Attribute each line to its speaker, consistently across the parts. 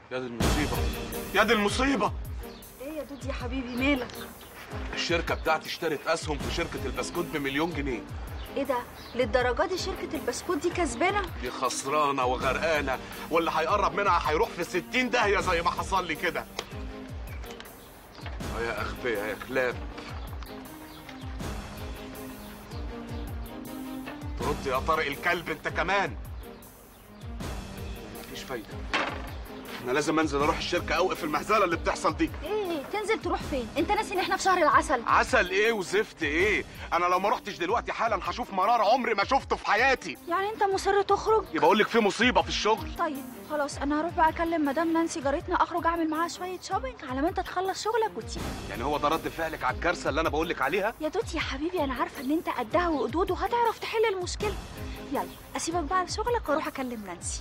Speaker 1: يا دي المصيبه يا دي المصيبه
Speaker 2: ايه يا دود يا حبيبي مالك
Speaker 1: الشركه بتاعتي اشترت اسهم في شركه البسكوت بمليون جنيه
Speaker 2: ايه ده للدرجه دي شركه البسكوت دي كسبانه
Speaker 1: دي خسرانه وغرقانه واللي هيقرب منها هيروح في 60 داهيه زي ما حصل لي كده آه يا اغبياء يا كلاب ترد يا طارق الكلب انت كمان مفيش فايده انا لازم انزل اروح الشركه اوقف المهزله اللي بتحصل دي
Speaker 2: ايه تنزل تروح فين انت ناسي ان احنا في شهر العسل
Speaker 1: عسل ايه وزفت ايه انا لو ما رحتش دلوقتي حالا هشوف مرار عمري ما شفته في حياتي
Speaker 2: يعني انت مصر تخرج
Speaker 1: يبقى اقول لك في مصيبه في الشغل
Speaker 2: طيب خلاص انا هروح بقى اكلم مدام نانسي جارتنا اخرج اعمل معاها شويه شوبينج على ما انت تخلص شغلك وتيجي
Speaker 1: يعني هو ده رد فعلك على الكارثه اللي انا بقول لك عليها
Speaker 2: يا دوت يا حبيبي انا عارفه ان انت قدها وقدود وهتعرف تحل المشكله يلا اسيبك بقى لشغلك واروح اكلم نانسي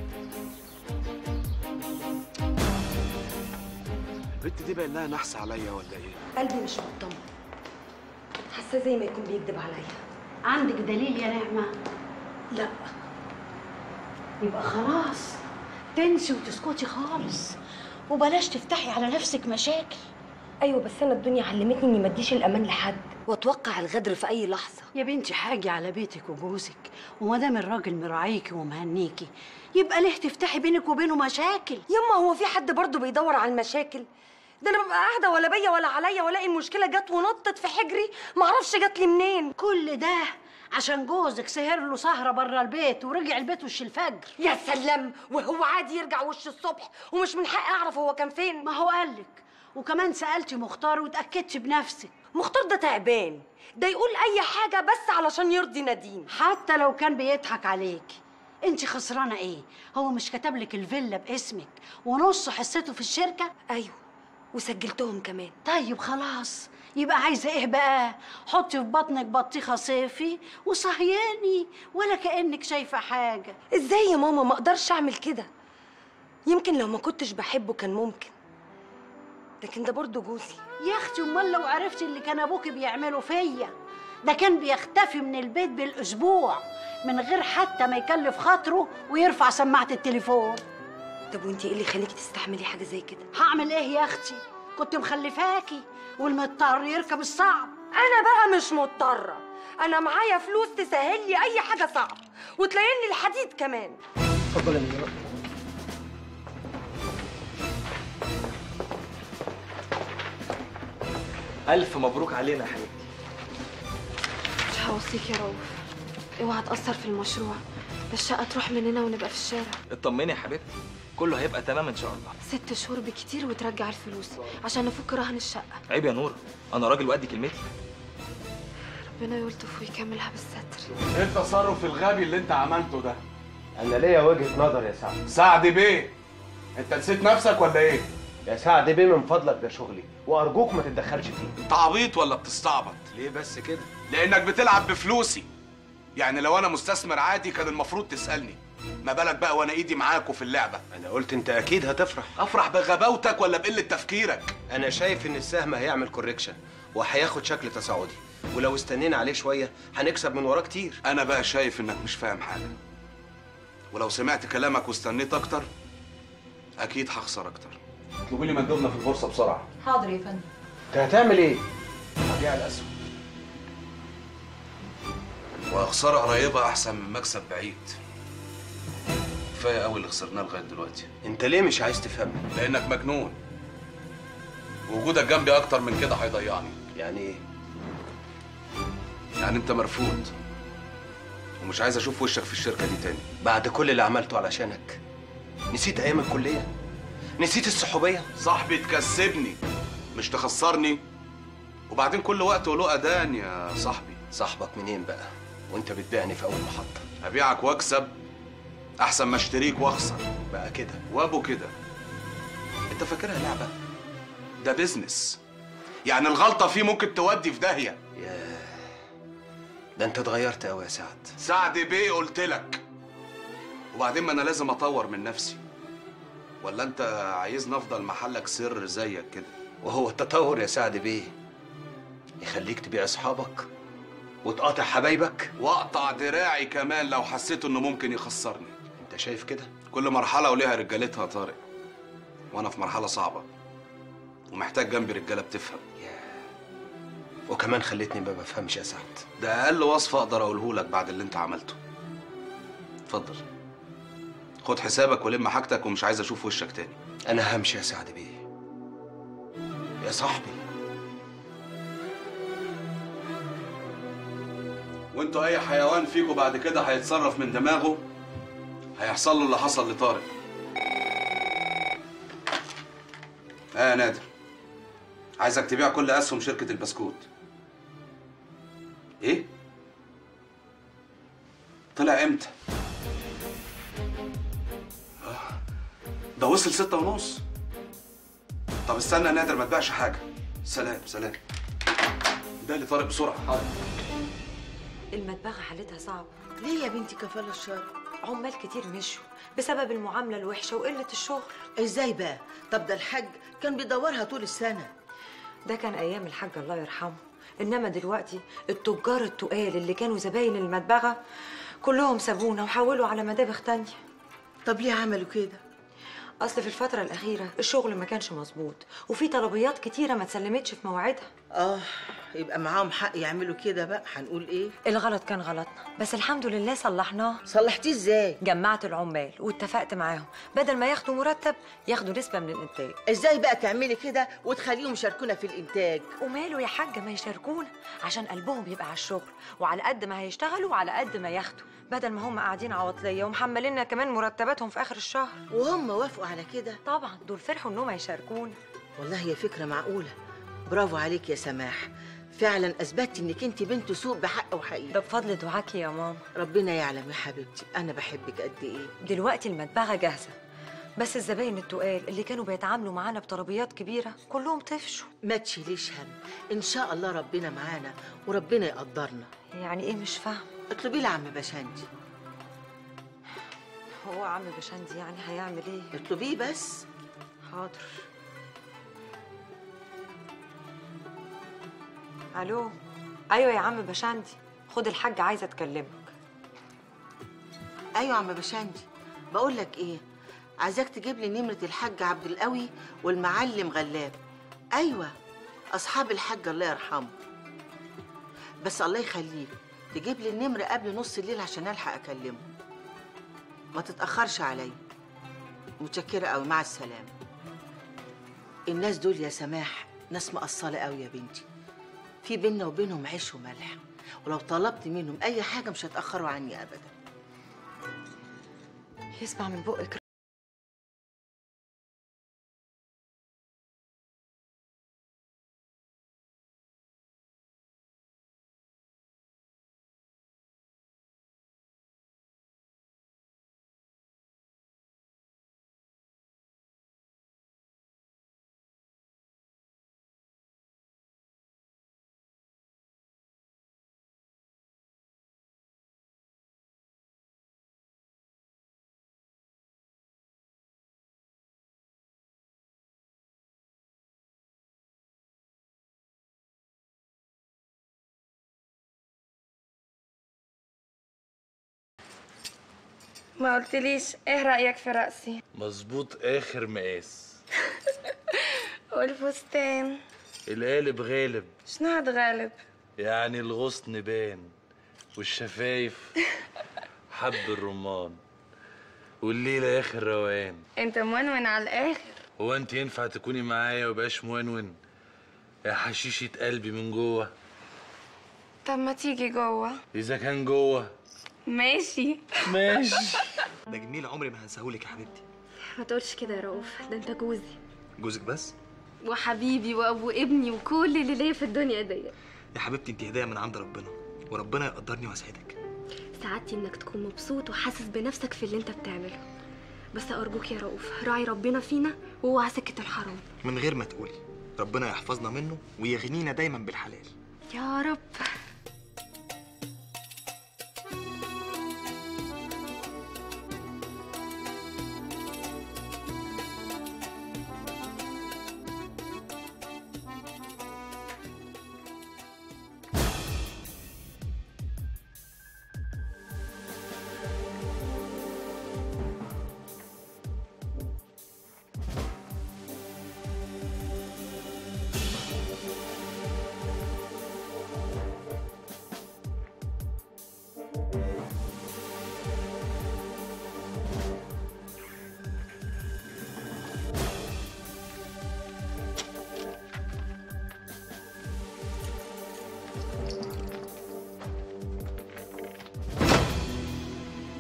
Speaker 1: البت دي باين لها نحس عليا ولا ايه
Speaker 3: قلبي مش مطمن حاسه زي ما يكون بيكذب عليا
Speaker 4: عندك دليل يا نعمة؟
Speaker 3: لا
Speaker 4: يبقى خلاص تنسي وتسكتي خالص وبلاش تفتحي على نفسك مشاكل
Speaker 3: ايوه بس انا الدنيا علمتني اني ما اديش الامان لحد واتوقع الغدر في اي لحظه
Speaker 4: يا بنتي حاجي على بيتك وجوزك وما دام الراجل مراعيكي ومهنيكي يبقى ليه تفتحي بينك وبينه مشاكل
Speaker 3: يما هو في حد برضه بيدور على المشاكل ده انا ببقى قاعده ولا بيا ولا عليا والاقي المشكله جت ونطت في حجري معرفش جت لي منين
Speaker 4: كل ده عشان جوزك سهر له سهره بره البيت ورجع البيت وش الفجر
Speaker 3: يا سلام وهو عادي يرجع وش الصبح ومش من حقي اعرف هو كان فين
Speaker 4: ما هو قالك وكمان سالتي مختار واتاكدتي بنفسك
Speaker 3: مختار ده تعبان ده يقول اي حاجه بس علشان يرضي نادين
Speaker 4: حتى لو كان بيضحك عليكي انت خسرانه ايه هو مش كتب لك الفيلا باسمك ونص حصته في الشركه
Speaker 3: ايوه وسجلتهم كمان
Speaker 4: طيب خلاص يبقى عايزه ايه بقى حطي في بطنك بطيخه صيفي وصهياني ولا كانك شايفه حاجه
Speaker 3: ازاي يا ماما ما اقدرش اعمل كده يمكن لو ما كنتش بحبه كان ممكن لكن ده برضه جوزي
Speaker 4: يا اختي امال لو عرفتي اللي كان ابوكي بيعمله فيا ده كان بيختفي من البيت بالاسبوع من غير حتى ما يكلف خاطره ويرفع سماعه التليفون
Speaker 3: طب وانتي ايه اللي يخليكي تستحملي حاجه زي كده
Speaker 4: هعمل ايه يا اختي كنت مخلفاكي والمضطر يركب الصعب
Speaker 3: انا بقى مش مضطره انا معايا فلوس تسهل لي اي حاجه صعبه وتلاقيني الحديد كمان
Speaker 5: اتفضل يا مدير
Speaker 6: ألف مبروك علينا يا حبيبتي
Speaker 7: مش هوصيك يا رؤوف اوعى تأثر في المشروع ده الشقة تروح مننا ونبقى في الشارع
Speaker 6: اطمني يا حبيبتي كله هيبقى تمام إن شاء الله
Speaker 7: ست شهور بكتير وترجع الفلوس عشان نفك رهن الشقة
Speaker 6: عيب يا نور أنا راجل وأدي كلمتي
Speaker 7: ربنا يلطف ويكملها بالستر
Speaker 1: ايه التصرف الغبي اللي انت عملته ده
Speaker 5: انا ليا وجهه نظر يا سعد
Speaker 1: سعد بيه انت نسيت نفسك ولا ايه
Speaker 5: يا سعد بيه من فضلك ده شغلي وارجوك ما تتدخلش فيه
Speaker 1: انت عبيط ولا بتستعبط
Speaker 5: ليه بس كده
Speaker 1: لانك بتلعب بفلوسي يعني لو انا مستثمر عادي كان المفروض تسالني ما بالك بقى وانا ايدي معاكوا في اللعبه
Speaker 5: انا قلت انت اكيد هتفرح
Speaker 1: افرح بغباوتك ولا بقله تفكيرك
Speaker 5: انا شايف ان السهم هيعمل كوريكشن وهياخد شكل تصاعدي ولو استنينا عليه شويه هنكسب من وراه كتير
Speaker 1: انا بقى شايف انك مش فاهم حاجه ولو سمعت كلامك واستنيت اكتر اكيد هخسر اكتر اطلبي لي مندوبنا في البورصه بسرعه
Speaker 3: حاضر يا فندم
Speaker 5: انت هتعمل ايه
Speaker 1: هبيع الاسهم وخساره قريبه احسن من مكسب بعيد كفايه قوي اللي خسرناه لغايه دلوقتي
Speaker 5: انت ليه مش عايز تفهمني
Speaker 1: لانك مجنون وجودك جنبي اكتر من كده هيضيعني
Speaker 5: يعني ايه
Speaker 1: يعني انت مرفوض ومش عايز اشوف وشك في الشركه دي تاني
Speaker 5: بعد كل اللي عملته علشانك نسيت ايام الكليه نسيت الصحوبيه
Speaker 1: صاحبي تكسبني مش تخسرني وبعدين كل وقت وله اذان يا صاحبي
Speaker 5: صاحبك منين بقى وانت بتبيعني في اول محطه
Speaker 1: ابيعك واكسب احسن ما اشتريك واخسر
Speaker 5: بقى كده
Speaker 1: وابو كده انت فاكرها لعبه ده بيزنس يعني الغلطه فيه ممكن تودي في داهيه
Speaker 5: ياه ده انت اتغيرت قوي يا سعد
Speaker 1: سعد بيه قلت لك وبعدين ما انا لازم اطور من نفسي ولا انت عايزني افضل محلك سر زيك كده
Speaker 5: وهو التطور يا سعد بيه يخليك تبيع اصحابك وتقاطع حبايبك
Speaker 1: واقطع دراعي كمان لو حسيت انه ممكن يخسرني
Speaker 5: انت شايف كده
Speaker 1: كل مرحله وليها رجالتها يا طارق وانا في مرحله صعبه ومحتاج جنبي رجاله بتفهم
Speaker 5: وكمان خلتني ما بفهمش يا سعد
Speaker 1: ده اقل وصف اقدر اقوله لك بعد اللي انت عملته اتفضل خد حسابك ولم حاجتك ومش عايز اشوف وشك تاني
Speaker 5: انا همشي يا سعد بيه يا صاحبي
Speaker 1: وانتوا اي حيوان فيكم بعد كده هيتصرف من دماغه هيحصل له اللي حصل لطارق اه يا نادر عايزك تبيع كل اسهم شركه البسكوت ايه طلع امتى آه، ده وصل ستة ونص طب استنى يا نادر ما تبيعش حاجه سلام سلام ده اللي طارق بسرعه حاضر
Speaker 3: المدبغة حالتها صعبة
Speaker 8: ليه يا بنتي كفالة الشر؟
Speaker 3: عمال كتير مشوا بسبب المعاملة الوحشة وقلة الشغل
Speaker 8: ازاي بقى؟ طب ده الحاج كان بيدورها طول السنة
Speaker 3: ده كان أيام الحاج الله يرحمه إنما دلوقتي التجار التقال اللي كانوا زباين المدبغة كلهم سابونا وحولوا على مدابغ تانية
Speaker 8: طب ليه عملوا كده؟
Speaker 3: أصل في الفترة الأخيرة الشغل ما كانش مظبوط وفي طلبيات كتيرة ما اتسلمتش في مواعيدها
Speaker 8: اه يبقى معاهم حق يعملوا كده بقى هنقول ايه؟
Speaker 3: الغلط كان غلطنا بس الحمد لله صلحناه
Speaker 8: صلحتيه ازاي؟
Speaker 3: جمعت العمال واتفقت معاهم بدل ما ياخدوا مرتب ياخدوا نسبة من الإنتاج
Speaker 8: ازاي بقى تعملي كده وتخليهم يشاركونا في الانتاج؟
Speaker 3: وماله يا حاجة ما يشاركونا عشان قلبهم يبقى على الشغل وعلى قد ما هيشتغلوا وعلى قد ما ياخدوا بدل ما هم قاعدين عواطلية ومحمليننا كمان مرتباتهم في آخر الشهر
Speaker 8: وهم وافقوا على كده؟
Speaker 3: طبعا دول فرحوا إنهم هيشاركونا
Speaker 8: والله هي فكرة معقولة برافو عليك يا سماح فعلا اثبتت انك انت بنت سوق بحق وحقيقه
Speaker 3: ده بفضل دعاكي يا ماما
Speaker 8: ربنا يعلم يا حبيبتي انا بحبك قد ايه
Speaker 3: دلوقتي المدبغة جاهزة بس الزباين التقال اللي كانوا بيتعاملوا معانا بطلبيات كبيرة كلهم طفشوا
Speaker 8: ما تشيليش هم ان شاء الله ربنا معانا وربنا يقدرنا
Speaker 3: يعني ايه مش فاهم
Speaker 8: اطلبي لي عم بشندي
Speaker 3: هو عم بشندي يعني هيعمل ايه
Speaker 8: اطلبيه بس
Speaker 3: حاضر الو ايوه يا عم بشندي خد الحاج عايزه اكلمك
Speaker 8: ايوه يا عم بشندي بقول لك ايه عايزاك تجيب لي نمره الحاج عبد القوي والمعلم غلاب ايوه اصحاب الحاج الله يرحمه بس الله يخليك تجيب لي النمره قبل نص الليل عشان الحق اكلمه ما تتاخرش عليا متشكره قوي مع السلامه الناس دول يا سماح ناس مقصله قوي يا بنتي في بينا وبينهم عيش وملح ولو طلبت منهم اي حاجه مش هيتاخروا عني ابدا
Speaker 3: يسمع من بقك
Speaker 9: ما قلتليش ايه رأيك في رأسي
Speaker 10: مظبوط اخر مقاس
Speaker 9: والفستان
Speaker 10: القالب غالب
Speaker 9: شنو هتغالب
Speaker 10: يعني الغصن بان والشفايف حب الرمان والليلة اخر روقان
Speaker 9: انت منون على الاخر
Speaker 10: هو انت ينفع تكوني معايا وبقاش منون يا حشيشة قلبي من جوه
Speaker 9: طب ما تيجي جوه
Speaker 10: اذا كان جوه
Speaker 9: ماشي
Speaker 10: ماشي
Speaker 6: ده جميل عمري ما هنساهولك يا حبيبتي
Speaker 7: ما تقولش كده يا رؤوف ده انت جوزي
Speaker 6: جوزك بس
Speaker 7: وحبيبي وابو ابني وكل اللي ليا في الدنيا دي
Speaker 6: يا حبيبتي انت هديه من عند ربنا وربنا يقدرني ويسعدك
Speaker 7: سعادتي انك تكون مبسوط وحاسس بنفسك في اللي انت بتعمله بس ارجوك يا رؤوف راعي ربنا فينا واوعى سكه الحرام
Speaker 6: من غير ما تقولي ربنا يحفظنا منه ويغنينا دايما بالحلال
Speaker 7: يا رب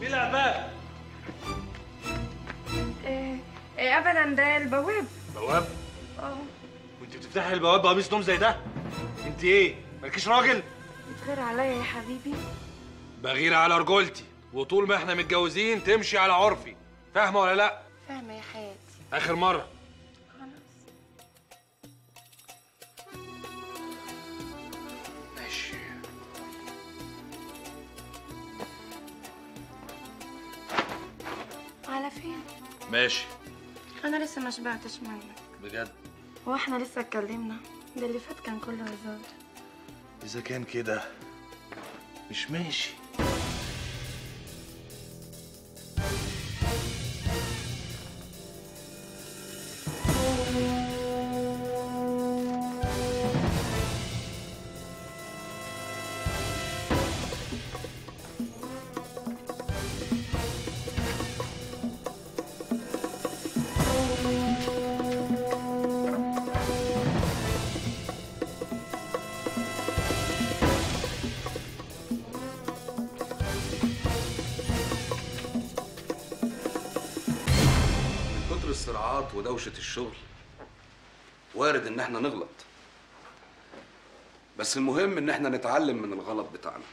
Speaker 10: مين العباد
Speaker 9: إيه إيه ابدا ده البواب
Speaker 10: بواب
Speaker 9: اه
Speaker 10: وانت بتفتحي البواب بقميص نوم زي ده انت ايه مالكيش راجل
Speaker 9: بتغير عليا يا حبيبي
Speaker 10: بغير على رجولتي وطول ما احنا متجوزين تمشي على عرفي فاهمه ولا لا
Speaker 9: فاهمه يا حياتي
Speaker 10: اخر مره ماشي
Speaker 9: على فين
Speaker 10: ماشي
Speaker 9: انا لسه ما شبعتش منك
Speaker 10: بجد
Speaker 9: هو احنا لسه اتكلمنا ده اللي فات كان كله هزار
Speaker 10: اذا كان كده مش ماشي
Speaker 1: من كتر الصراعات ودوشة الشغل وارد ان احنا نغلط بس المهم ان احنا نتعلم من الغلط بتاعنا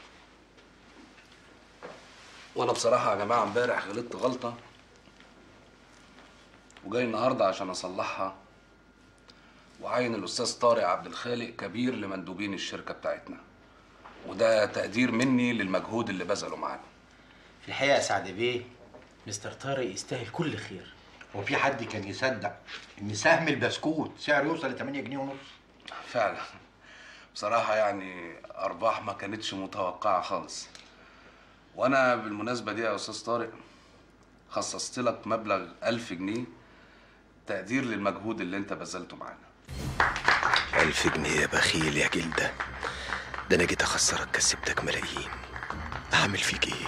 Speaker 1: وانا بصراحة يا جماعة امبارح غلطت غلطة وجاي النهاردة عشان اصلحها وعين الاستاذ طارق عبد الخالق كبير لمندوبين الشركة بتاعتنا وده تقدير مني للمجهود اللي بذله معانا
Speaker 11: في الحقيقه يا سعد بيه مستر طارق يستاهل كل خير
Speaker 12: هو في حد كان يصدق ان سهم البسكوت سعره يوصل ل 8 جنيه ونص
Speaker 1: فعلا بصراحة يعني أرباح ما كانتش متوقعة خالص وأنا بالمناسبة دي يا أستاذ طارق خصصت لك مبلغ ألف جنيه تقدير للمجهود اللي أنت بذلته معانا
Speaker 5: ألف جنيه يا بخيل يا جلدة ده أنا جيت أخسرك كسبتك ملايين أعمل فيك إيه؟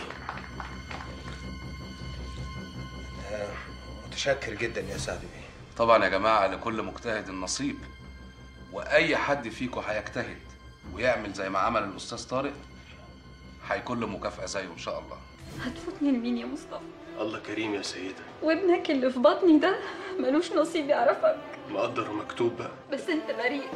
Speaker 11: متشكر جدا يا سعد بيه
Speaker 1: طبعا يا جماعة لكل مجتهد نصيب وأي حد فيكم هيجتهد ويعمل زي ما عمل الأستاذ طارق هيكون له مكافأة زيه إن شاء الله
Speaker 7: هتفوتني لمين يا مصطفى
Speaker 5: الله كريم يا سيدة
Speaker 7: وابنك اللي في بطني ده ملوش نصيب يعرفك
Speaker 5: مقدر ومكتوب بقى
Speaker 7: بس انت بريء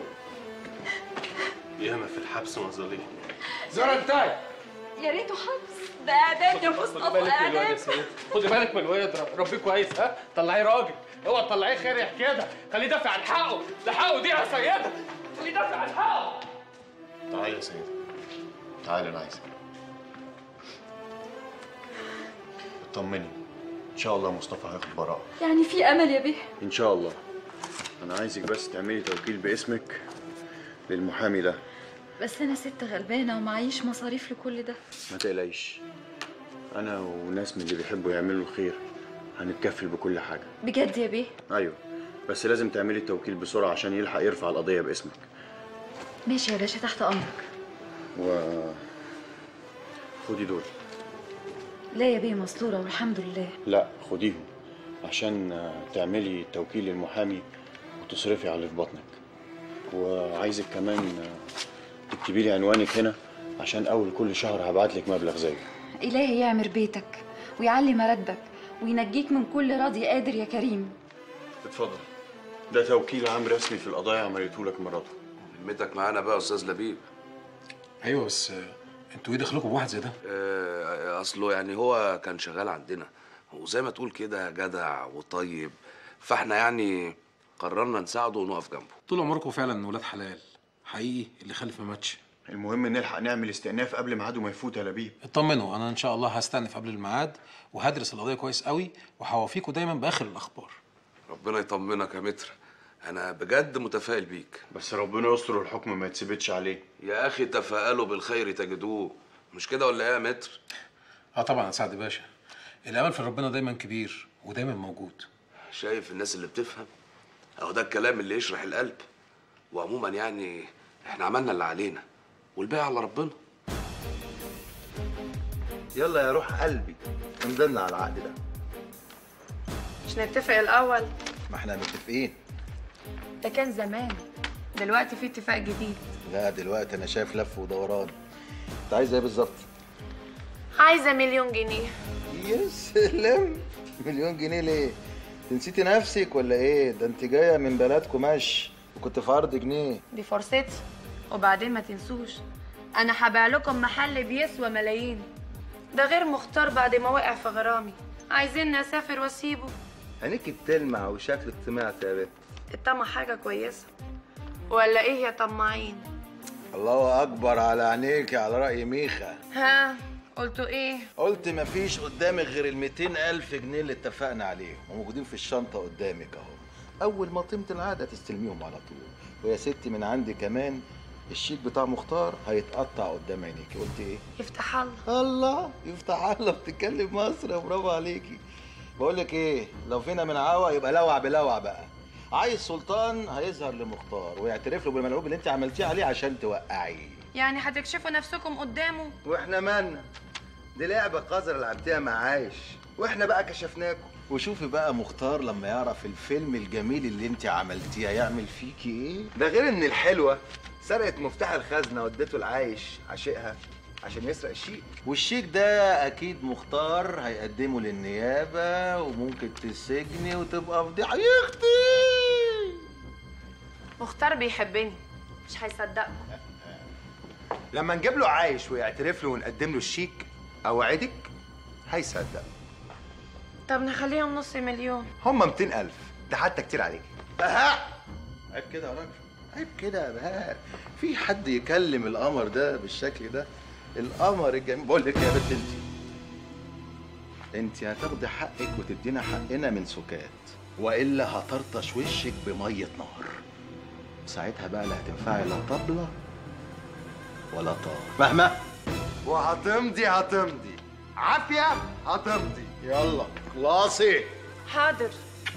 Speaker 5: ياما في الحبس مظالم
Speaker 10: زرع انتهي
Speaker 7: يا ريته حبس ده اعدام يا مصطفى اعدام
Speaker 10: خدي بالك من الواد ربيه كويس ها طلعيه راجل اوعى تطلعيه خارح كده خليه يدافع عن حقه ده حقه دي يا سيده خليه يدافع عن حقه
Speaker 13: تعالى يا سيدة تعالى انا عايزك اطمني ان شاء الله مصطفى هياخد براءة
Speaker 7: يعني في امل يا بيه
Speaker 13: ان شاء الله انا عايزك بس تعملي توكيل باسمك للمحامي ده
Speaker 7: بس انا ست غلبانه ومعيش مصاريف لكل ده
Speaker 13: ما تقلقيش انا وناس من اللي بيحبوا يعملوا الخير هنتكفل بكل حاجة
Speaker 7: بجد يا بيه
Speaker 13: ايوه بس لازم تعملي التوكيل بسرعة عشان يلحق يرفع القضية باسمك
Speaker 7: ماشي يا باشا تحت امرك
Speaker 13: و خدي دول
Speaker 7: لا يا بيه مستوره والحمد لله
Speaker 13: لا خديهم عشان آه، تعملي توكيل للمحامي وتصرفي على اللي في بطنك وعايزك كمان آه، تكتبي لي عنوانك هنا عشان اول كل شهر هبعت لك مبلغ زيه
Speaker 7: الهي يعمر بيتك ويعلي مرتبك وينجيك من كل راضي قادر يا كريم
Speaker 13: اتفضل ده توكيل عام رسمي في القضايا عملته لك مراته
Speaker 1: همتك معانا بقى يا أستاذ لبيب
Speaker 10: ايوه بس انتوا ايه دخلكم بواحد زي ده؟
Speaker 1: آه، اصله يعني هو كان شغال عندنا وزي ما تقول كده جدع وطيب فاحنا يعني قررنا نساعده ونقف جنبه
Speaker 10: طول عمركم فعلا ولاد حلال حقيقي اللي خلف ما ماتش
Speaker 13: المهم نلحق نعمل استئناف قبل ميعاده ما يفوت يا لبيب
Speaker 10: اطمنوا انا ان شاء الله هستأنف قبل الميعاد وهدرس القضيه كويس قوي وهوافيكوا دايما باخر الاخبار
Speaker 1: ربنا يطمنك يا متر انا بجد متفائل بيك
Speaker 13: بس ربنا يستر والحكم ما يتثبتش عليه
Speaker 1: يا اخي تفائلوا بالخير تجدوه مش كده ولا ايه يا متر
Speaker 10: اه طبعا يا سعد باشا الامل في ربنا دايما كبير ودايما موجود
Speaker 1: شايف الناس اللي بتفهم اهو ده الكلام اللي يشرح القلب وعموما يعني احنا عملنا اللي علينا والباقي على ربنا
Speaker 6: يلا يا روح قلبي امضلنا على العقد ده
Speaker 9: مش نتفق الاول
Speaker 6: ما احنا متفقين
Speaker 9: ده كان زمان دلوقتي في اتفاق جديد
Speaker 6: لا دلوقتي انا شايف لف ودوران انت عايز ايه بالظبط
Speaker 9: عايزه مليون جنيه
Speaker 14: يا سلام مليون جنيه ليه؟ نسيتي نفسك ولا ايه؟ ده انت جايه من بلدكم مشي وكنت في عرض جنيه
Speaker 9: دي فرصتي وبعدين ما تنسوش انا هبيع لكم محل بيسوى ملايين ده غير مختار بعد ما وقع في غرامي عايزين اسافر واسيبه
Speaker 14: عينيك بتلمع وشكلك طمعت يا بنت
Speaker 9: الطمع حاجه كويسه ولا ايه يا طماعين
Speaker 14: الله اكبر على عينيك على راي ميخا
Speaker 9: ها قلتوا ايه
Speaker 14: قلت مفيش قدامك غير ال 200 الف جنيه اللي اتفقنا عليهم وموجودين في الشنطه قدامك اهو اول ما تمت العاده تستلميهم على طول ويا ستي من عندي كمان الشيك بتاع مختار هيتقطع قدام عينيكي قلت ايه
Speaker 9: يفتح الله
Speaker 14: الله يفتح الله بتتكلم مصر برافو عليكي بقول لك ايه لو فينا من عوا يبقى لوع بلوع بقى عايز سلطان هيظهر لمختار ويعترف له بالملعوب اللي انت عملتيه عليه عشان توقعيه
Speaker 9: يعني هتكشفوا نفسكم قدامه
Speaker 14: واحنا مالنا دي لعبه قذره لعبتيها مع عايش واحنا بقى كشفناكم وشوفي بقى مختار لما يعرف الفيلم الجميل اللي انت عملتيه هيعمل فيكي ايه ده غير ان الحلوه سرقت مفتاح الخزنه واديته لعايش عشقها عشان يسرق الشيك والشيك ده اكيد مختار هيقدمه للنيابه وممكن تسجني وتبقى فضيحه يا اختي
Speaker 9: مختار بيحبني مش هيصدقكم
Speaker 6: لما نجيب له عايش ويعترف له ونقدم له الشيك اوعدك هيصدق
Speaker 9: طب نخليهم نص مليون
Speaker 6: هم 200 الف ده حتى كتير عليك
Speaker 14: اها عيب كده يا راجل عيب كده يا بهاء في حد يكلم القمر ده بالشكل ده القمر الجميل بقول لك يا بنت انت انت هتاخدي حقك وتدينا حقنا من سكات والا هطرطش وشك بميه نار ساعتها بقى لا هتنفعي لا طبله ولا طار فاهمه
Speaker 6: وهتمضي هتمضي عافيه هتمضي
Speaker 14: يلا خلاصي
Speaker 9: حاضر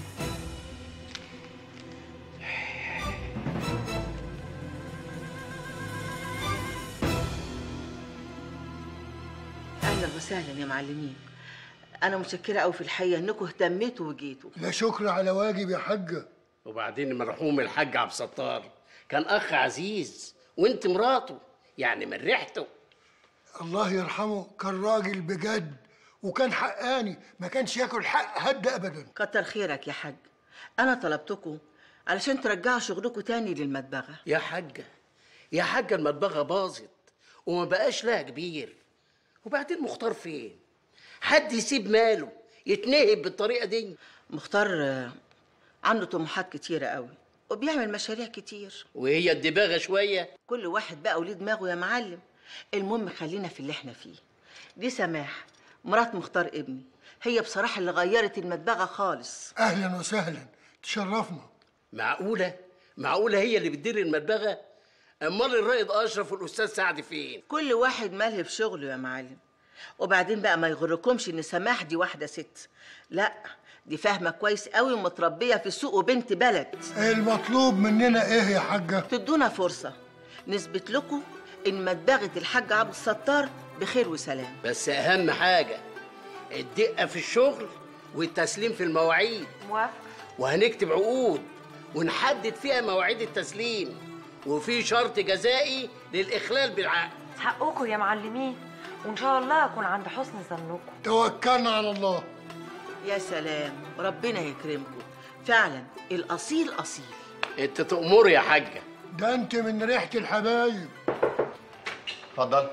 Speaker 8: اهلا وسهلا يا معلمين انا متشكره قوي في الحقيقه انكم اهتميتوا وجيتوا
Speaker 15: لا شكر على واجب يا حاجة
Speaker 16: وبعدين المرحوم الحاج عبد الستار كان اخ عزيز وانت مراته يعني من ريحته
Speaker 15: الله يرحمه كان راجل بجد وكان حقاني ما كانش ياكل حق حد ابدا
Speaker 8: كتر خيرك يا حاج انا طلبتكم علشان ترجعوا شغلكم تاني للمدبغه
Speaker 16: يا حاجه يا حاجه المطبخه باظت وما بقاش لها كبير وبعدين مختار فين حد يسيب ماله يتنهب بالطريقه دي
Speaker 8: مختار آه، عنده طموحات كتيره قوي وبيعمل مشاريع كتير
Speaker 16: وهي الدباغه شويه
Speaker 8: كل واحد بقى وليه دماغه يا معلم المهم خلينا في اللي احنا فيه دي سماح مرات مختار ابني هي بصراحه اللي غيرت المدبغه خالص
Speaker 15: اهلا وسهلا تشرفنا
Speaker 16: معقوله معقوله هي اللي بتدير المدبغه امال الرائد اشرف والاستاذ سعد فين
Speaker 8: كل واحد ملهي في شغله يا معلم وبعدين بقى ما يغركمش ان سماح دي واحده ست لا دي فاهمه كويس قوي ومتربيه في سوق وبنت بلد
Speaker 15: المطلوب مننا ايه يا حاجة
Speaker 8: تدونا فرصه نثبت لكم ان مدبغه الحاج عبد الستار بخير وسلام
Speaker 16: بس اهم حاجه الدقه في الشغل والتسليم في المواعيد
Speaker 3: موافقه
Speaker 16: وهنكتب عقود ونحدد فيها مواعيد التسليم وفي شرط جزائي للاخلال بالعقد
Speaker 3: حقكم يا معلمين وان شاء الله اكون عند حسن ظنكم
Speaker 15: توكلنا على الله
Speaker 8: يا سلام ربنا يكرمكم فعلا الاصيل اصيل
Speaker 16: انت تأمر يا حاجه
Speaker 15: ده انت من ريحة الحبايب
Speaker 6: اتفضل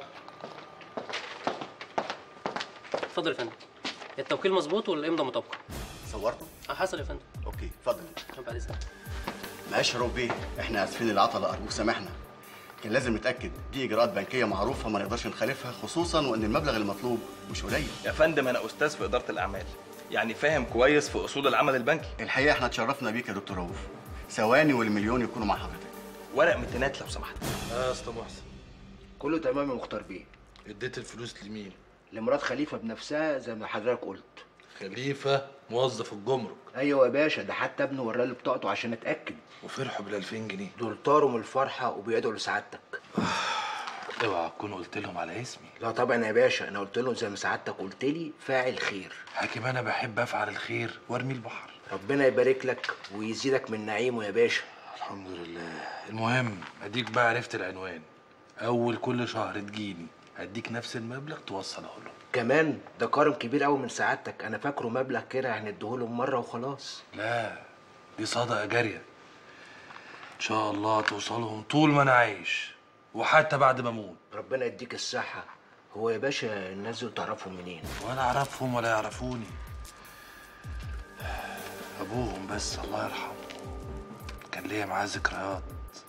Speaker 17: اتفضل يا فندم التوكيل مظبوط والامضه مطابقه
Speaker 12: صورته
Speaker 17: اه حصل يا فندم
Speaker 12: اوكي اتفضل
Speaker 17: بعد اذنك
Speaker 12: ماشي يا ربي احنا اسفين العطله ارجوك سامحنا كان لازم نتاكد دي اجراءات بنكيه معروفه ما نقدرش نخالفها خصوصا وان المبلغ المطلوب مش قليل
Speaker 18: يا فندم انا استاذ في اداره الاعمال يعني فاهم كويس في اصول العمل البنكي
Speaker 12: الحقيقه احنا اتشرفنا بيك يا دكتور رؤوف ثواني والمليون يكونوا مع حضرتك
Speaker 18: ورق متنات لو سمحت
Speaker 11: يا اسطى محسن كله تمام يا مختار بيه
Speaker 19: اديت الفلوس لمين؟
Speaker 11: لمرات خليفه بنفسها زي ما حضرتك قلت
Speaker 19: خليفه موظف الجمرك
Speaker 11: ايوه يا باشا ده حتى ابنه وراله بطاقته عشان اتاكد
Speaker 19: وفرحوا بال 2000 جنيه
Speaker 11: دول طاروا من الفرحه وبيدعوا لسعادتك
Speaker 19: اوعى تكون قلت لهم على اسمي
Speaker 11: لا طبعا يا باشا انا قلت لهم زي ما سعادتك قلت لي فاعل خير
Speaker 19: حاكم انا بحب افعل الخير وارمي البحر
Speaker 11: ربنا يبارك لك ويزيدك من نعيمه يا باشا
Speaker 19: الحمد لله المهم اديك بقى عرفت العنوان اول كل شهر تجيني هديك نفس المبلغ توصله له
Speaker 16: كمان ده كرم كبير قوي من سعادتك انا فاكره مبلغ كده هنديهولهم مره وخلاص
Speaker 19: لا دي صدقه جاريه ان شاء الله توصلهم طول ما انا عايش وحتى بعد ما اموت
Speaker 16: ربنا يديك الصحه هو يا باشا الناس دول تعرفهم منين
Speaker 19: ولا اعرفهم ولا يعرفوني ابوهم بس الله يرحمه كان ليا معاه ذكريات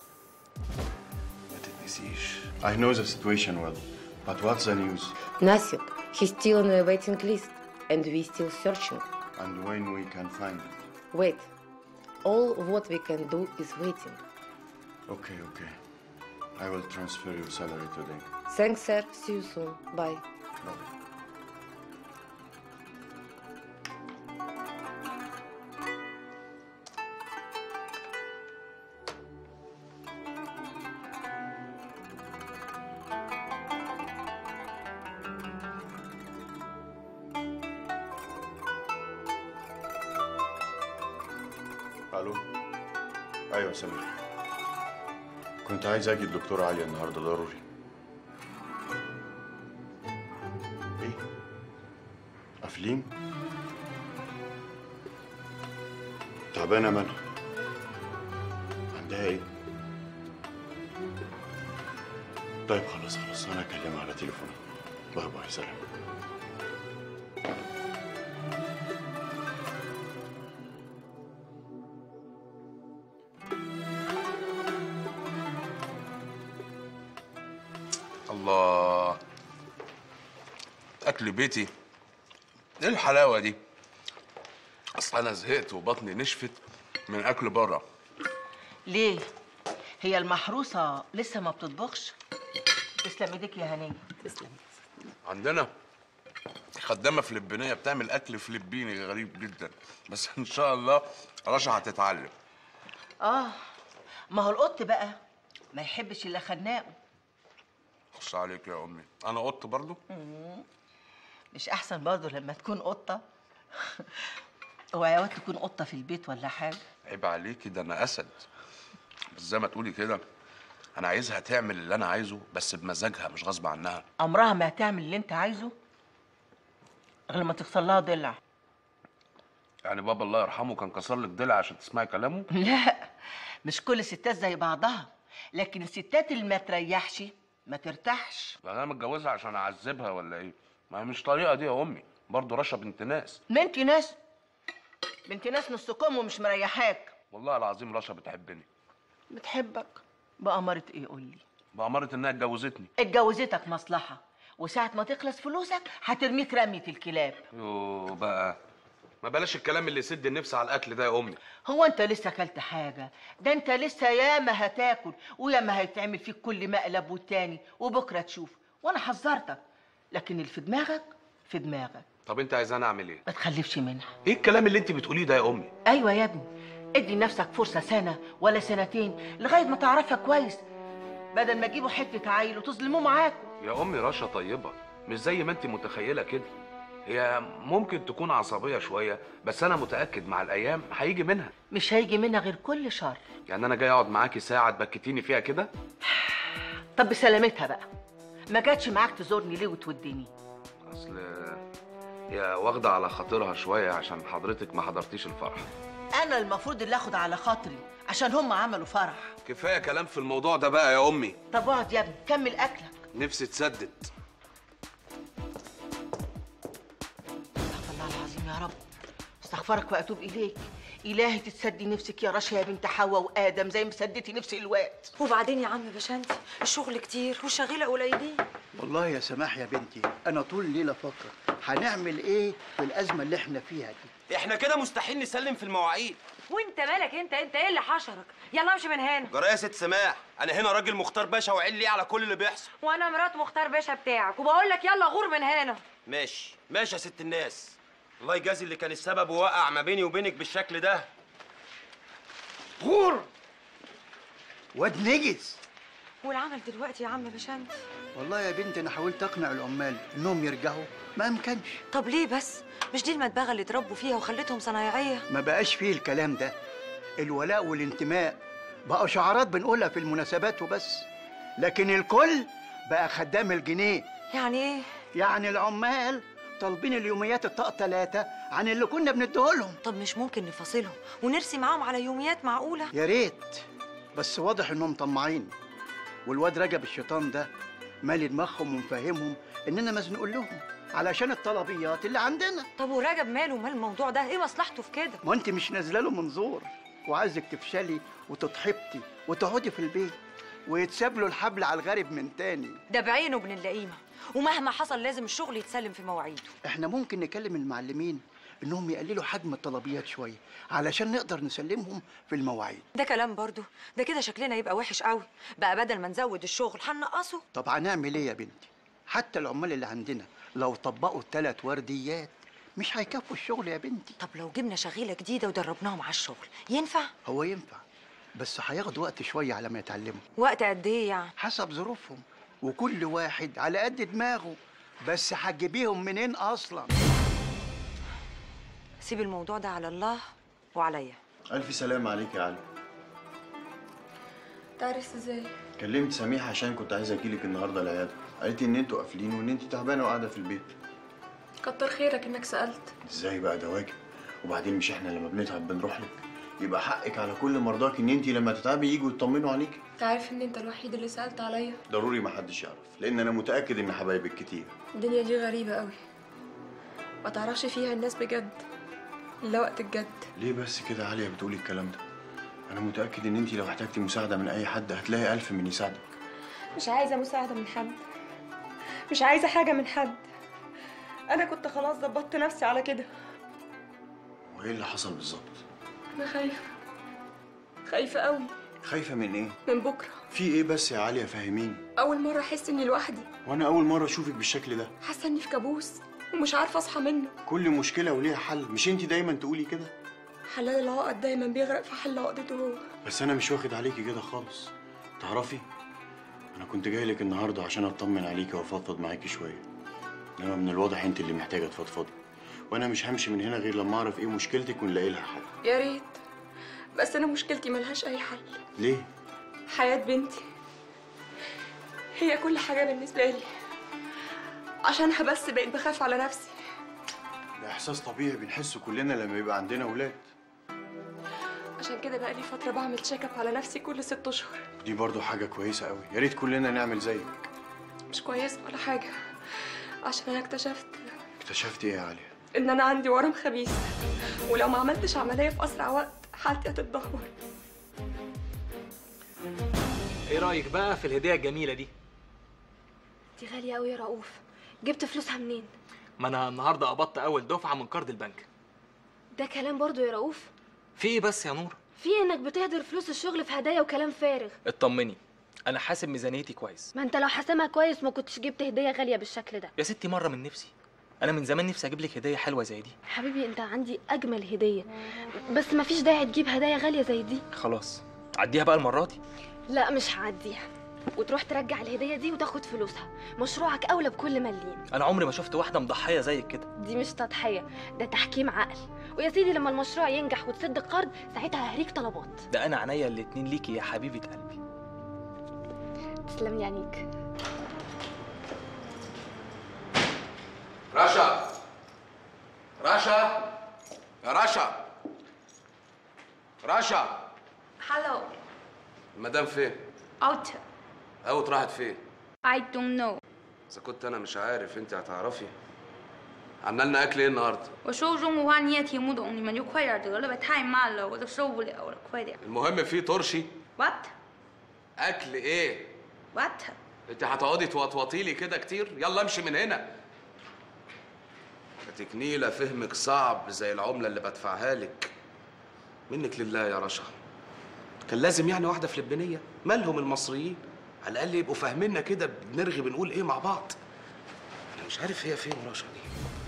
Speaker 19: ما تتنسيش
Speaker 13: I know the situation well, but what's the news?
Speaker 20: Nothing. He's still on a waiting list, and we still searching.
Speaker 13: And when we can find it?
Speaker 20: Wait. All what we can do is waiting.
Speaker 13: Okay, okay. I will transfer your salary today.
Speaker 20: Thanks, sir. See you soon. Bye.
Speaker 13: الو ايوه سمير كنت عايز اجي الدكتورة عليا النهارده ضروري ايه قافلين تعبانه منها عندها ايه طيب خلاص خلاص انا اكلمها على تليفون باي باي سلام
Speaker 1: الله اكل بيتي ايه الحلاوه دي اصل انا زهقت وبطني نشفت من اكل بره
Speaker 8: ليه هي المحروسه لسه ما بتطبخش تسلم ايدك يا هنيه تسلم
Speaker 1: عندنا خدامه فلبينيه بتعمل اكل فلبيني غريب جدا بس ان شاء الله رشا هتتعلم
Speaker 8: اه ما هو القط بقى ما يحبش الا خناقه
Speaker 1: خص عليك يا امي انا قط برضو
Speaker 8: مم. مش احسن برضه لما تكون قطه اوعي يا واد تكون قطه في البيت ولا حاجه
Speaker 1: عيب عليكي ده انا اسد بس زي ما تقولي كده انا عايزها تعمل اللي انا عايزه بس بمزاجها مش غصب عنها
Speaker 8: عمرها ما هتعمل اللي انت عايزه غير لما تكسر لها ضلع
Speaker 1: يعني بابا الله يرحمه كان كسر لك ضلع عشان تسمعي كلامه
Speaker 8: لا مش كل الستات زي بعضها لكن الستات اللي ما تريحش ما ترتاحش
Speaker 1: بقى انا متجوزها عشان اعذبها ولا ايه ما هي مش طريقه دي يا امي برضه رشا بنت ناس
Speaker 8: بنت ناس بنت ناس نصكم ومش مريحاك
Speaker 1: والله العظيم رشا بتحبني
Speaker 8: بتحبك بأمارة ايه قول لي
Speaker 1: بأمارة انها اتجوزتني
Speaker 8: اتجوزتك مصلحة وساعة ما تخلص فلوسك هترميك رمية الكلاب
Speaker 1: يوه بقى ما بلاش الكلام اللي يسد النفس على الاكل ده يا امي
Speaker 8: هو انت لسه اكلت حاجة ده انت لسه ياما هتاكل وياما هيتعمل فيك كل مقلب والتاني وبكرة تشوف وانا حذرتك لكن اللي في دماغك في دماغك
Speaker 1: طب انت عايزاني اعمل ايه
Speaker 8: ما تخلفش منها
Speaker 1: ايه الكلام اللي انت بتقوليه ده يا امي
Speaker 8: ايوه يا ابني ادي لنفسك فرصة سنة ولا سنتين لغاية ما تعرفها كويس بدل ما تجيبوا حتة عيل وتظلموه معاكم
Speaker 1: يا امي رشا طيبه مش زي ما انت متخيله كده هي ممكن تكون عصبيه شويه بس انا متاكد مع الايام هيجي منها
Speaker 8: مش هيجي منها غير كل شر
Speaker 1: يعني انا جاي اقعد معاكي ساعه تبكتيني فيها كده
Speaker 8: طب بسلامتها بقى ما جاتش معاك تزورني ليه وتوديني
Speaker 1: اصل هي واخده على خاطرها شويه عشان حضرتك ما حضرتيش الفرح
Speaker 8: انا المفروض اللي اخد على خاطري عشان هم عملوا فرح
Speaker 1: كفايه كلام في الموضوع ده بقى يا امي
Speaker 8: طب اقعد يا ابني كمل اكلك
Speaker 1: نفسي تسدد
Speaker 8: استغفر الله العظيم يا رب استغفرك واتوب اليك الهي تتسدي نفسك يا رشا يا بنت حواء وادم زي ما سدتي نفس الواد
Speaker 3: وبعدين يا عم بشنتي الشغل كتير والشغيله قليلين
Speaker 21: والله يا سماح يا بنتي انا طول الليل افكر هنعمل ايه في الازمه اللي احنا فيها دي
Speaker 22: احنا كده مستحيل نسلم في المواعيد
Speaker 3: وانت مالك انت انت ايه اللي حشرك يلا امشي من هنا
Speaker 22: جرايه ست سماح انا هنا راجل مختار باشا وعيل لي على كل اللي بيحصل
Speaker 3: وانا مرات مختار باشا بتاعك وبقول لك يلا غور من هنا
Speaker 22: ماشي ماشي يا ست الناس الله يجازي اللي كان السبب ووقع ما بيني وبينك بالشكل ده
Speaker 21: غور واد نجس
Speaker 3: والعمل دلوقتي يا عم بشنتي
Speaker 21: والله يا بنتي انا حاولت اقنع العمال انهم يرجعوا ما امكنش
Speaker 3: طب ليه بس مش دي المدبغه اللي اتربوا فيها وخلتهم صنايعيه
Speaker 21: ما بقاش فيه الكلام ده الولاء والانتماء بقى شعارات بنقولها في المناسبات وبس لكن الكل بقى خدام الجنيه
Speaker 3: يعني ايه
Speaker 21: يعني العمال طالبين اليوميات الطاقة ثلاثة عن اللي كنا بنديهولهم
Speaker 3: طب مش ممكن نفاصلهم ونرسي معاهم على يوميات معقوله
Speaker 21: يا ريت بس واضح انهم طماعين والواد رجب الشيطان ده مالي دماغهم ومفهمهم اننا مزنوق لهم علشان الطلبيات اللي عندنا
Speaker 3: طب ورجب ماله مال الموضوع ده ايه مصلحته في كده
Speaker 21: ما انت مش نازله له منظور وعايزك تفشلي وتتحبطي وتقعدي في البيت ويتساب له الحبل على الغارب من تاني
Speaker 3: ده بعينه ابن اللئيمه ومهما حصل لازم الشغل يتسلم في مواعيده
Speaker 21: احنا ممكن نكلم المعلمين انهم يقللوا حجم الطلبيات شويه علشان نقدر نسلمهم في المواعيد
Speaker 3: ده كلام برضو ده كده شكلنا يبقى وحش قوي بقى بدل ما نزود الشغل هنقصه
Speaker 21: طب هنعمل ايه يا بنتي حتى العمال اللي عندنا لو طبقوا الثلاث ورديات مش هيكفوا الشغل يا بنتي
Speaker 3: طب لو جبنا شغيله جديده ودربناهم على الشغل ينفع
Speaker 21: هو ينفع بس هياخد وقت شويه على ما يتعلموا
Speaker 3: وقت قد ايه يعني
Speaker 21: حسب ظروفهم وكل واحد على قد دماغه بس هتجيبيهم منين اصلا
Speaker 3: سيب الموضوع ده على الله وعليا
Speaker 13: ألف سلام عليك يا علي
Speaker 7: تعرف ازاي
Speaker 13: كلمت سميحة عشان كنت عايز أجيلك النهاردة العيادة قالت لي إن أنتوا قافلين وإن أنت تعبانة وقاعدة في البيت
Speaker 7: كتر خيرك انك سألت
Speaker 13: إزاي بقى ده واجب وبعدين مش إحنا لما بنتعب بنروح لك يبقى حقك على كل مرضاك إن أنت لما تتعبي يجوا يطمنوا عليك
Speaker 7: تعرف ان انت الوحيد اللي سألت عليا
Speaker 13: ضروري ما حدش يعرف لأن أنا متأكد إن حبايبك كتير
Speaker 7: الدنيا دي غريبة قوي ما تعرفش فيها الناس بجد لا وقت الجد
Speaker 13: ليه بس كده عالية بتقولي الكلام ده أنا متأكد إن أنت لو احتجتي مساعدة من أي حد هتلاقي ألف من يساعدك
Speaker 7: مش عايزة مساعدة من حد مش عايزة حاجة من حد أنا كنت خلاص ظبطت نفسي على كده
Speaker 13: وإيه اللي حصل بالظبط؟
Speaker 7: أنا خايفة خايفة قوي
Speaker 13: خايفة من إيه؟
Speaker 7: من بكرة
Speaker 13: في إيه بس يا عالية فهميني
Speaker 7: أول مرة أحس إني لوحدي
Speaker 13: وأنا أول مرة أشوفك بالشكل ده
Speaker 7: حاسة إني في كابوس ومش عارفة أصحى منه
Speaker 13: كل مشكلة وليها حل مش أنت دايما تقولي كده
Speaker 7: حلال العقد دايما بيغرق في حل عقدته هو
Speaker 13: بس أنا مش واخد عليكي كده خالص تعرفي أنا كنت جاي لك النهاردة عشان أطمن عليكي وأفضفض معاكي شوية إنما من الواضح أنت اللي محتاجة تفضفضي وأنا مش همشي من هنا غير لما أعرف إيه مشكلتك ونلاقي لها حل
Speaker 7: يا ريت بس أنا مشكلتي ملهاش أي حل
Speaker 13: ليه؟
Speaker 7: حياة بنتي هي كل حاجة بالنسبة لي عشانها بس بقيت بخاف على نفسي
Speaker 13: ده إحساس طبيعي بنحسه كلنا لما يبقى عندنا أولاد
Speaker 7: عشان كده بقى لي فترة بعمل تشيك اب على نفسي كل ست أشهر
Speaker 13: دي برضو حاجة كويسة قوي يا ريت كلنا نعمل زيك
Speaker 7: مش كويسة ولا حاجة عشان أنا اكتشفت
Speaker 13: اكتشفتي إيه يا عليا؟
Speaker 7: إن أنا عندي ورم خبيث ولو ما عملتش عملية في أسرع وقت حالتي هتتدهور
Speaker 2: ايه رايك بقى في الهديه الجميله دي
Speaker 7: دي غالية أوي يا رؤوف جبت فلوسها منين؟
Speaker 2: ما انا النهارده قبضت اول دفعه من قرض البنك
Speaker 7: ده كلام برضو يا رؤوف
Speaker 2: في ايه بس يا نور
Speaker 7: في انك بتهدر فلوس الشغل في هدايا وكلام فارغ
Speaker 2: اطمني انا حاسب ميزانيتي كويس
Speaker 7: ما انت لو حاسمها كويس ما كنتش جبت هدية غالية بالشكل ده
Speaker 2: يا ستي مره من نفسي انا من زمان نفسي اجيب لك هديه حلوه زي دي
Speaker 7: حبيبي انت عندي اجمل هدية بس ما فيش داعي تجيب هدايا غالية زي دي
Speaker 2: خلاص عديها بقى المره دي
Speaker 7: لا مش هعديها وتروح ترجع الهدية دي وتاخد فلوسها مشروعك اولى بكل مليم
Speaker 2: انا عمري ما شفت واحده مضحيه زيك كده
Speaker 7: دي مش تضحية ده تحكيم عقل ويا سيدي لما المشروع ينجح وتسد القرض ساعتها ههريك طلبات
Speaker 2: ده انا عينيا الاتنين ليكي يا حبيبه قلبي
Speaker 7: تسلم لي عينيك
Speaker 1: رشا رشا يا رشا رشا
Speaker 9: Hello,
Speaker 1: المدام فين؟
Speaker 9: out.
Speaker 1: اوت راحت فين؟
Speaker 9: I don't know.
Speaker 1: اذا كنت انا مش عارف انت هتعرفي عملنا لنا اكل ايه النهارده؟
Speaker 9: 我说中国话你也听不懂，你们就快点得了呗，太慢了，我都受不了了，快点。
Speaker 1: المهم في طرشي
Speaker 9: What?
Speaker 1: اكل ايه؟
Speaker 9: What?
Speaker 1: انت هتقعدي توطوطي لي كده كتير؟ يلا امشي من هنا يا تكنيله فهمك صعب زي العمله اللي بدفعها لك منك لله يا رشا كان لازم يعني واحده فلبينيه مالهم المصريين على الاقل يبقوا فاهميننا كده بنرغي بنقول ايه مع بعض انا مش عارف هي فين رشا دي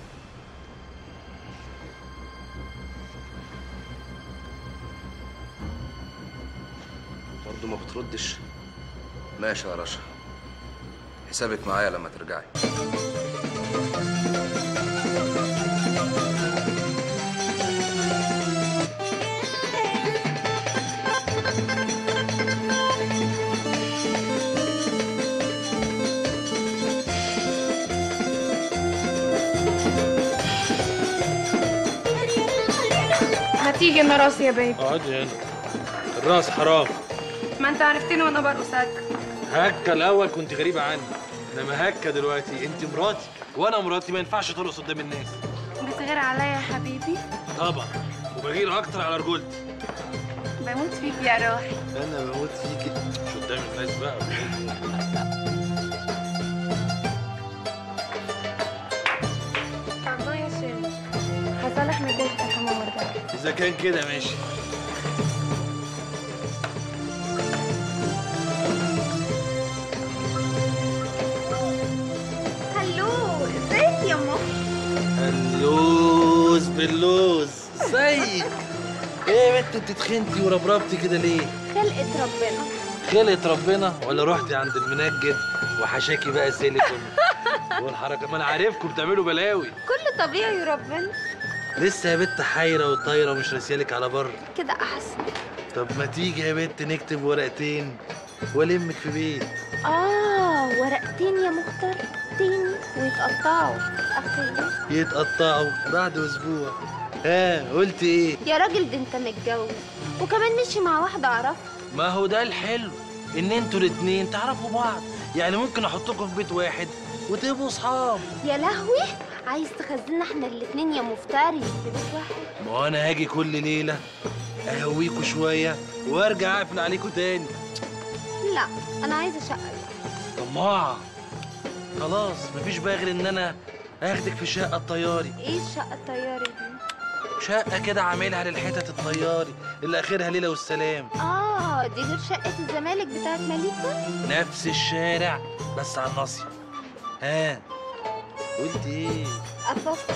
Speaker 1: برضه ما بتردش ماشي يا رشا حسابك معايا لما ترجعي
Speaker 9: تيجي انا راسي يا بيبي
Speaker 19: اقعدي هنا الراس حرام
Speaker 9: ما انت عرفتني وانا برقص هكا
Speaker 19: هكا الاول كنت غريبه عني انما هكا دلوقتي انت مراتي وانا مراتي ما ينفعش ترقص قدام الناس
Speaker 9: بتغير عليا يا حبيبي
Speaker 19: طبعا وبغير اكتر على رجولتي
Speaker 9: بموت فيك يا روحي
Speaker 19: انا بموت فيكي مش قدام الناس بقى ولا إيه؟
Speaker 9: الله يا شيخ هصالح من البيت في الحمام وارجع
Speaker 19: اذا كان كده ماشي
Speaker 7: هلو ازيك يا ماما
Speaker 19: اللوز باللوز ازيك ايه يا بنت انت تخنتي وربربتي كده ليه
Speaker 7: خلقة ربنا
Speaker 19: خلقت ربنا ولا رحتي عند المنجد وحشاكي بقى سيليكون والحركه ما انا عارفكم بتعملوا بلاوي
Speaker 7: كله طبيعي يا ربنا
Speaker 19: لسه يا بنت حايره وطايره ومش راسيالك على بر
Speaker 7: كده احسن
Speaker 19: طب ما تيجي يا بنت نكتب ورقتين والمك في بيت
Speaker 7: اه ورقتين يا مختار تين ويتقطعوا اخيرا
Speaker 19: يتقطعوا بعد اسبوع ها قلت ايه
Speaker 7: يا راجل ده انت متجوز وكمان مشي مع واحده اعرفها
Speaker 19: ما هو ده الحلو ان انتوا الاتنين تعرفوا بعض يعني ممكن احطكم في بيت واحد وتبقوا صحاب
Speaker 7: يا لهوي عايز تخزننا احنا الاتنين يا مفتري في بيت واحد
Speaker 19: ما هو انا هاجي كل ليله اهويكوا شويه وارجع اقفل عليكوا تاني
Speaker 7: لا انا عايزه شقه
Speaker 19: طماعه خلاص مفيش بقى غير ان انا اخدك في شقه الطياري
Speaker 7: ايه الشقه الطياري دي
Speaker 19: شقه كده عاملها للحتت الطياري اللي اخرها ليله والسلام
Speaker 7: اه دي غير شقه الزمالك بتاعت مليكه
Speaker 19: نفس الشارع بس على الناصيه ها قلت ايه
Speaker 7: افكر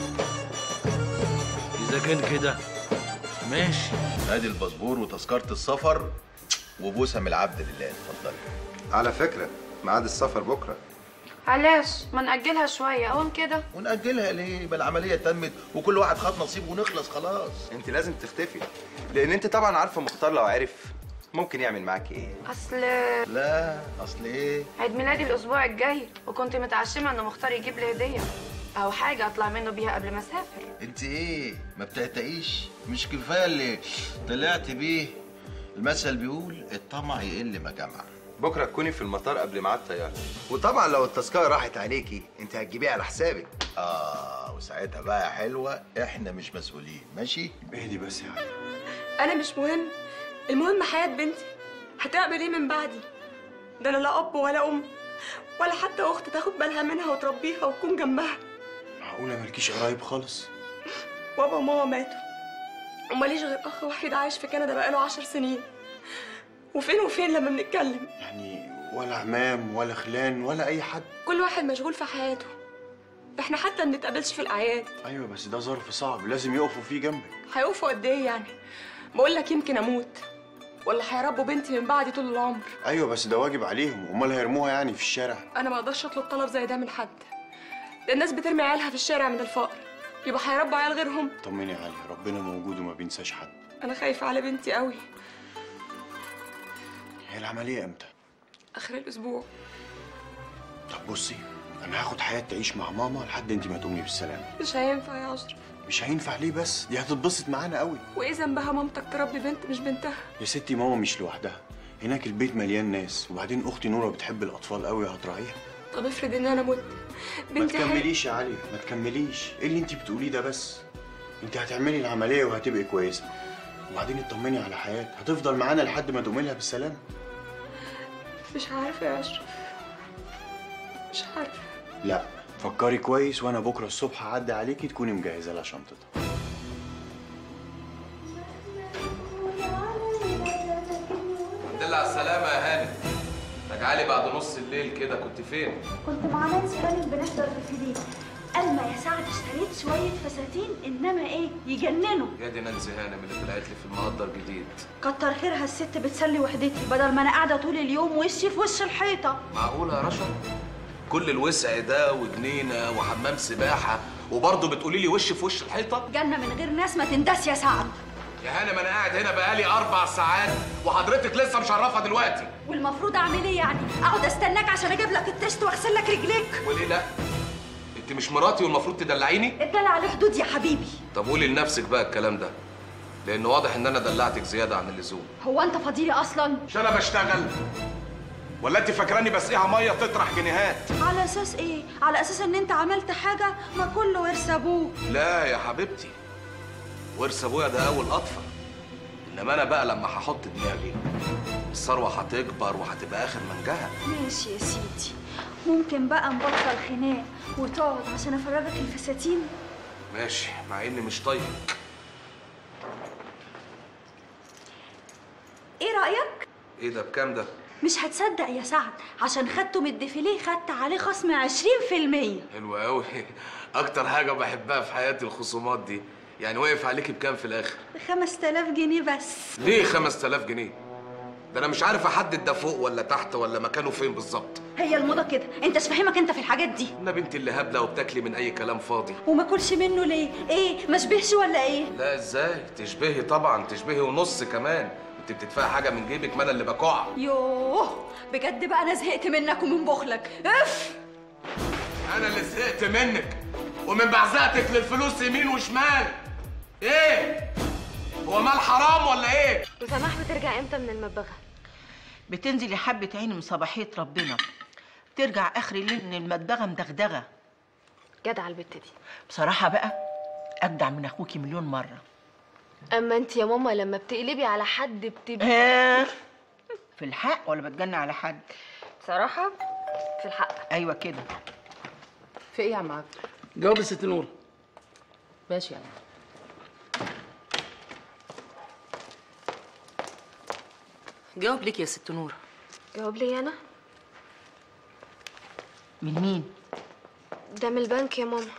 Speaker 19: اذا كان كده ماشي
Speaker 14: ادي الباسبور وتذكره السفر وبوسه من العبد لله اتفضلي
Speaker 6: على فكره ميعاد السفر بكره
Speaker 9: علاش ما نأجلها شوية قوم كده
Speaker 14: ونأجلها ليه؟ يبقى العملية تمت وكل واحد خد نصيبه ونخلص خلاص
Speaker 6: انت لازم تختفي لان انت طبعا عارفه مختار لو عرف ممكن يعمل معاكي ايه
Speaker 9: أصل
Speaker 14: لا اصل ايه؟
Speaker 9: عيد ميلادي الأسبوع الجاي وكنت متعشمة إن مختار يجيب لي هدية أو حاجة أطلع منه بيها قبل ما أسافر
Speaker 14: انت ايه؟ ما بتعتقيش؟ مش كفايه اللي طلعت بيه المثل بيقول الطمع يقل ما جمع
Speaker 6: بكره تكوني في المطار قبل ميعاد طيارة وطبعا لو التذكره راحت عليكي انت هتجيبيها على حسابك
Speaker 14: اه وساعتها بقى يا حلوه احنا مش مسؤولين ماشي؟
Speaker 6: اهدي بس يا علي
Speaker 4: انا مش مهم المهم حياه بنتي هتعمل ايه من بعدي ده انا لا اب ولا ام ولا حتى اخت تاخد بالها منها وتربيها وتكون جنبها
Speaker 6: معقوله مالكيش قرايب خالص
Speaker 4: بابا وماما ماتوا وماليش غير اخ وحيد عايش في كندا بقاله عشر سنين وفين وفين لما بنتكلم
Speaker 6: يعني ولا عمام ولا خلان ولا اي حد
Speaker 4: كل واحد مشغول في حياته احنا حتى ما بنتقابلش في الاعياد
Speaker 6: ايوه بس ده ظرف صعب لازم يقفوا فيه جنبك
Speaker 4: هيقفوا قد ايه يعني بقول لك يمكن اموت ولا هيربوا بنتي من بعدي طول العمر
Speaker 6: ايوه بس ده واجب عليهم امال هيرموها يعني في الشارع
Speaker 4: انا ما اقدرش اطلب طلب زي ده من حد ده الناس بترمي عيالها في الشارع من الفقر يبقى هيربوا عيال غيرهم
Speaker 6: طمني يا علي ربنا موجود وما بينساش حد
Speaker 4: انا خايفه على بنتي قوي
Speaker 6: هي العمليه امتى
Speaker 4: اخر الاسبوع
Speaker 6: طب بصي انا هاخد حياه تعيش مع ماما لحد انت ما تقومي بالسلامه
Speaker 4: مش هينفع يا اشرف
Speaker 6: مش هينفع ليه بس دي هتتبسط معانا قوي
Speaker 4: وايه ذنبها مامتك تربي بنت مش بنتها
Speaker 6: يا ستي ماما مش لوحدها هناك البيت مليان ناس وبعدين اختي نوره بتحب الاطفال قوي هتراعيها
Speaker 4: طب افرض ان انا مت
Speaker 6: ما
Speaker 4: بنتي هي-
Speaker 6: تكمليش يا علي ما تكمليش ايه اللي انت بتقوليه ده بس انت هتعملي العمليه وهتبقي كويسه وبعدين اطمني على حياه هتفضل معانا لحد ما تقومي لها بالسلامه
Speaker 4: مش عارفه يا اشرف مش عارفه
Speaker 6: لا فكري كويس وانا بكره الصبح هعدي عليكي تكوني مجهزه لها شنطتها
Speaker 1: الحمد لله على السلامة يا هاني رجعلي بعد نص الليل كده كنت فين؟
Speaker 5: كنت مع نانسي هانم بنحضر الجديد أما يا سعد اشتريت شوية فساتين إنما إيه يجننوا
Speaker 1: يا دي نانسي هانم اللي طلعت لي في المقدر جديد
Speaker 5: كتر خيرها الست بتسلي وحدتي بدل ما أنا قاعدة طول اليوم وشي في وش الحيطة
Speaker 1: معقولة يا رشا؟ كل الوسع ده وجنينة وحمام سباحة وبرضه بتقولي لي وش في وش الحيطة؟
Speaker 5: جنة من غير ناس ما تندس يا سعد
Speaker 1: يا هانم أنا قاعد هنا بقالي أربع ساعات وحضرتك لسه مشرفة دلوقتي
Speaker 5: والمفروض أعمل إيه يعني؟ أقعد أستناك عشان أجيب لك التشت وأغسل لك رجليك
Speaker 1: وليه لأ؟ أنت مش مراتي والمفروض تدلعيني؟
Speaker 5: الدلع على حدود يا حبيبي
Speaker 1: طب قولي لنفسك بقى الكلام ده لان واضح ان انا دلعتك زياده عن اللزوم
Speaker 5: هو انت فضيلي اصلا
Speaker 10: مش انا بشتغل ولا انت فاكراني بسقيها ميه تطرح جنيهات
Speaker 5: على اساس ايه على اساس ان انت عملت حاجه ما كله ورث ابوه
Speaker 1: لا يا حبيبتي ورث ابويا ده اول اطفال انما انا بقى لما هحط دماغي الثروه هتكبر وهتبقى اخر منجها
Speaker 5: ماشي يا سيدي ممكن بقى نبطل خناق وتقعد عشان افرجك الفساتين
Speaker 1: ماشي مع اني مش طيب
Speaker 5: ايه رايك
Speaker 1: ايه ده بكام ده
Speaker 5: مش هتصدق يا سعد عشان خدته من الديفيليه خدت عليه خصم 20%
Speaker 1: حلو قوي اكتر حاجه بحبها في حياتي الخصومات دي يعني وقف عليكي بكام في الاخر
Speaker 5: 5000 جنيه بس
Speaker 1: ليه 5000 جنيه ده انا مش عارف احدد ده فوق ولا تحت ولا مكانه فين بالظبط
Speaker 5: هي الموضه كده انت مش فاهمك انت في الحاجات دي
Speaker 1: انا بنتي اللي هبله وبتاكلي من اي كلام فاضي
Speaker 5: وما كلش منه ليه ايه ما شبهش ولا ايه
Speaker 1: لا ازاي تشبهي طبعا تشبهي ونص كمان انت بتدفعي حاجه من جيبك ما انا اللي بكوع
Speaker 5: يوه بجد بقى انا زهقت منك ومن بخلك اف
Speaker 1: انا اللي زهقت منك ومن بعزقتك للفلوس يمين وشمال ايه هو مال حرام ولا ايه
Speaker 7: وسماح بترجع امتى من المبغى
Speaker 8: بتنزلي حبة عين من صباحية ربنا ترجع آخر الليل من المدغة مدغدغة
Speaker 7: جدع البت دي
Speaker 8: بصراحة بقى أجدع من أخوكي مليون مرة
Speaker 7: اما انت يا ماما لما بتقلبي على حد بتبقي
Speaker 8: آه. في الحق ولا بتجني على حد
Speaker 7: بصراحه في الحق
Speaker 8: أيوة كده
Speaker 9: في ايه يا عم عبد
Speaker 16: جاوب يا ست نور
Speaker 9: ماشي يا عم جاوب ليك يا ست نور
Speaker 7: جاوب لي انا
Speaker 8: من مين
Speaker 7: ده من البنك يا ماما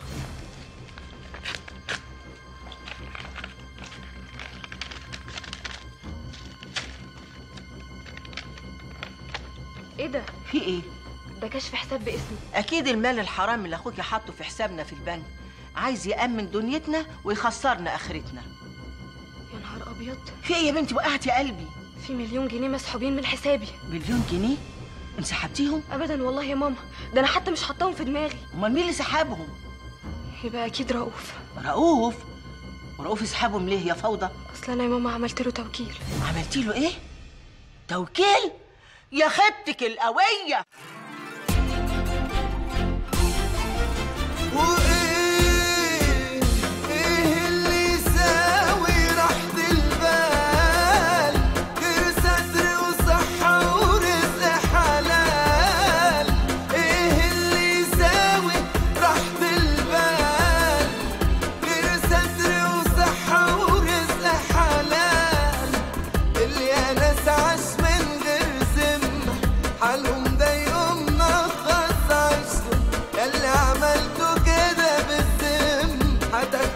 Speaker 7: ايه ده
Speaker 8: في إيه
Speaker 7: ده كشف حساب باسمي
Speaker 8: أكيد المال الحرام اللي أخوكي حاطه في حسابنا في البنك عايز يأمن دنيتنا ويخسرنا آخرتنا
Speaker 7: يا نهار ابيض
Speaker 8: في إيه يا بنتي وقعتي قلبي
Speaker 7: في مليون جنيه مسحوبين من حسابي
Speaker 8: مليون جنيه انت سحبتيهم
Speaker 7: ابدا والله يا ماما ده انا حتى مش حاطاهم في دماغي
Speaker 8: امال مين اللي سحبهم
Speaker 7: يبقى اكيد رؤوف
Speaker 8: رؤوف ورؤوف يسحبهم ليه يا فوضى
Speaker 7: اصل انا يا ماما عملت له توكيل
Speaker 8: عملتي له ايه توكيل يا خيبتك القويه
Speaker 15: ايه اللي يساوي راحة البال غير ستر وصحة ورزق حلال ايه اللي يساوي راحة البال غير ستر وصحة ورزق حلال اللي يا ناس عاش من غير ذمة حالهم ده يوم نخص عشره ياللي عملته كده بالذم هتاكلوا